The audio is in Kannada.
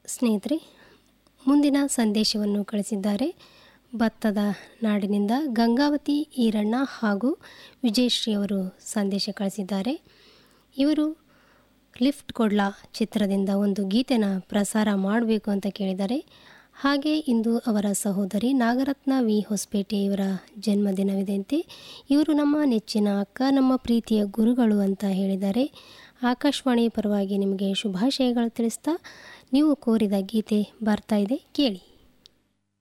ಸ್ನೇಹಿತರೆ ಮುಂದಿನ ಸಂದೇಶವನ್ನು ಕಳಿಸಿದ್ದಾರೆ ಭತ್ತದ ನಾಡಿನಿಂದ ಗಂಗಾವತಿ ಈರಣ್ಣ ಹಾಗೂ ವಿಜಯಶ್ರೀ ಅವರು ಸಂದೇಶ ಕಳಿಸಿದ್ದಾರೆ ಇವರು ಲಿಫ್ಟ್ ಕೊಡ್ಲಾ ಚಿತ್ರದಿಂದ ಒಂದು ಗೀತೆನ ಪ್ರಸಾರ ಮಾಡಬೇಕು ಅಂತ ಕೇಳಿದ್ದಾರೆ ಹಾಗೆ ಇಂದು ಅವರ ಸಹೋದರಿ ನಾಗರತ್ನ ವಿ ಹೊಸಪೇಟೆ ಇವರ ಜನ್ಮದಿನವಿದೆಯಂತೆ ಇವರು ನಮ್ಮ ನೆಚ್ಚಿನ ಅಕ್ಕ ನಮ್ಮ ಪ್ರೀತಿಯ ಗುರುಗಳು ಅಂತ ಹೇಳಿದ್ದಾರೆ ಆಕಾಶವಾಣಿ ಪರವಾಗಿ ನಿಮಗೆ ಶುಭಾಶಯಗಳು ತಿಳಿಸ್ತಾ ನೀವು ಕೋರಿದ ಗೀತೆ ಬರ್ತಾ ಇದೆ ಕೇಳಿ